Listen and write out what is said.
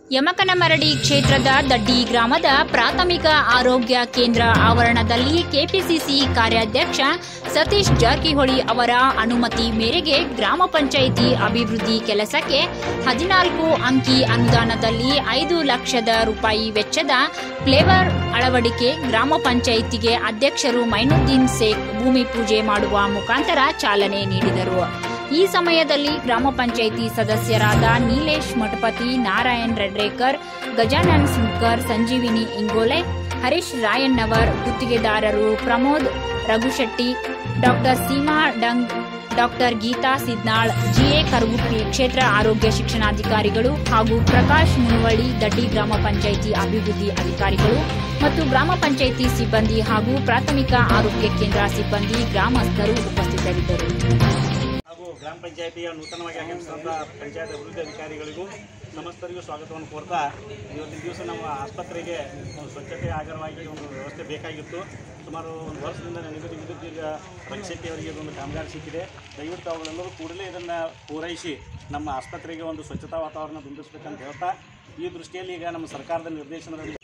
ಯಮಕನಮರಡಿ ಕ್ಷೇತ್ರದ ದಡ್ಡಿ ಗ್ರಾಮದ ಪ್ರಾಥಮಿಕ ಆರೋಗ್ಯ ಕೇಂದ್ರ ಆವರಣದಲ್ಲಿ ಕೆಪಿಸಿಸಿ ಕಾರ್ಯಾಧ್ಯಕ್ಷ ಸತೀಶ್ ಜಾರಕಿಹೊಳಿ ಅವರ ಅನುಮತಿ ಮೇರೆಗೆ ಗ್ರಾಮ ಪಂಚಾಯಿತಿ ಅಭಿವೃದ್ಧಿ ಕೆಲಸಕ್ಕೆ ಹದಿನಾಲ್ಕು ಅಂಕಿ ಅನುದಾನದಲ್ಲಿ ಐದು ಲಕ್ಷದ ರೂಪಾಯಿ ವೆಚ್ಚದ ಫ್ಲೇವರ್ ಅಳವಡಿಕೆ ಗ್ರಾಮ ಪಂಚಾಯಿತಿಗೆ ಅಧ್ಯಕ್ಷರು ಮೈನುದ್ದೀನ್ ಶೇಖ್ ಭೂಮಿ ಪೂಜೆ ಮಾಡುವ ಮುಖಾಂತರ ಚಾಲನೆ ನೀಡಿದರು ಈ ಸಮಯದಲ್ಲಿ ಗ್ರಾಮ ಪಂಚಾಯಿತಿ ಸದಸ್ಯರಾದ ನೀಲೇಶ್ ಮಠಪತಿ ನಾರಾಯಣ್ ರೆಡ್ರೇಕರ್ ಗಜಾನನ್ ಸುಂಕರ್ ಸಂಜೀವಿನಿ ಇಂಗೋಲೆ ಹರೀಶ್ ರಾಯಣ್ಣವರ್ ಗುತ್ತಿಗೆದಾರರು Pramod Raghushetty doctor Seema Dang doctor Geeta Sidnal GA Karaguppi ಕ್ಷೇತ್ರ ಆರೋಗ್ಯ ಶಿಕ್ಷಣಾಧಿಕಾರಿಗಳು ಹಾಗೂ ಪ್ರಕಾಶ್ ಮುನವಳ್ಳಿ ದಡ್ಡಿ ಗ್ರಾಮ ಪಂಚಾಯಿತಿ ಅಭಿವೃದ್ಧಿ ಅಧಿಕಾರಿಗಳು ಮತ್ತು ಗ್ರಾಮ ಪಂಚಾಯಿತಿ ಸಿಬ್ಬಂದಿ ಹಾಗೂ ಪ್ರಾಥಮಿಕ ಆರೋಗ್ಯ ಕೇಂದ್ರ ಸಿಬ್ಬಂದಿ ಗ್ರಾಮಸ್ಥರು ಉಪಸ್ಥಿತರಿದ್ದರು ಹಾಗೂ ಗ್ರಾಮ ಪಂಚಾಯತಿಯ ನೂತನವಾಗಿ ಆಗಮಿಸಿದಂಥ ಪಂಚಾಯತ್ ಅಭಿವೃದ್ಧಿ ಅಧಿಕಾರಿಗಳಿಗೂ ನಮಸ್ತರಿಗೂ ಸ್ವಾಗತವನ್ನು ಕೋರ್ತಾ ಇವತ್ತಿನ ದಿವಸ ನಮ್ಮ ಆಸ್ಪತ್ರೆಗೆ ಒಂದು ಸ್ವಚ್ಛತೆ ಆಗರವಾಗಿ ಒಂದು ವ್ಯವಸ್ಥೆ ಬೇಕಾಗಿತ್ತು ಸುಮಾರು ಒಂದು ವರ್ಷದಿಂದ ನಿಗದಿ ವಿದ್ಯುತ್ ಈಗ ರಕ್ಷೆಟ್ಟಿ ಅವರಿಗೆ ಒಂದು ಕಾಮಗಾರಿ ಸಿಕ್ಕಿದೆ ದಯವಿಟ್ಟು ಅವುಗಳೆಲ್ಲರೂ ಕೂಡಲೇ ಇದನ್ನು ಪೂರೈಸಿ ನಮ್ಮ ಆಸ್ಪತ್ರೆಗೆ ಒಂದು ಸ್ವಚ್ಛತಾ ವಾತಾವರಣ ಬಿಂಬಿಸ್ಬೇಕಂತ ಹೇಳ್ತಾ ಈ ದೃಷ್ಟಿಯಲ್ಲಿ ಈಗ ನಮ್ಮ ಸರ್ಕಾರದ ನಿರ್ದೇಶನದಲ್ಲಿ